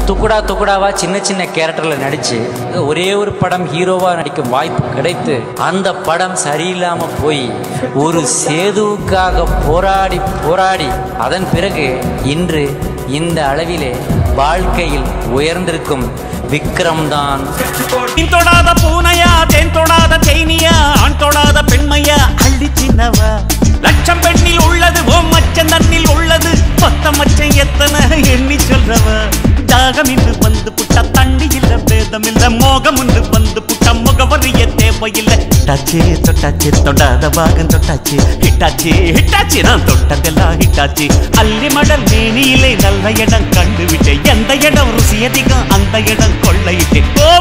துக்குடா துக்குடாவா சின்ன சின்ன கேரக்டர்ல நடிச்சு ஒரே ஒரு படம் ஹீரோவா நடிக்கும் வாய்ப்பு கிடைத்து அந்த படம் சரியில்லாம போய் ஒரு சேதுவுக்காக போராடி போராடி அதன் பிறகு இன்று இந்த அளவிலே வாழ்க்கையில் உயர்ந்திருக்கும் விக்ரம் தான் நீ தொடாத பூனையா தேன் தொடாத தேனியா ஆண் தொடாத பெண்மையா அள்ளி சின்னவா லட்சம் பெண்ணில் உள்ளது ஓ மச்சம் தன்னில் உள்ளது பத்த மச்சம் எத்தனை எண்ணி சொல்றவ தாகம் இன்று வந்து புட்ட தண்ணி இல்ல பேதம் இல்ல மோகம் இன்று வந்து புட்ட முகவரிய தேவையில்லை ஹிட்டாச்சி தொட்டாச்சி தொடாத பாகம் தொட்டாச்சி ஹிட்டாச்சி ஹிட்டாச்சி நான் தொட்டதெல்லாம் ஹிட்டாச்சி அள்ளி மடல் மேனியிலே நல்ல இடம் கண்டுவிட்டேன் எந்த இடம் ருசி அதிகம் அந்த இடம் கொள்ளையிட்டேன் ஓ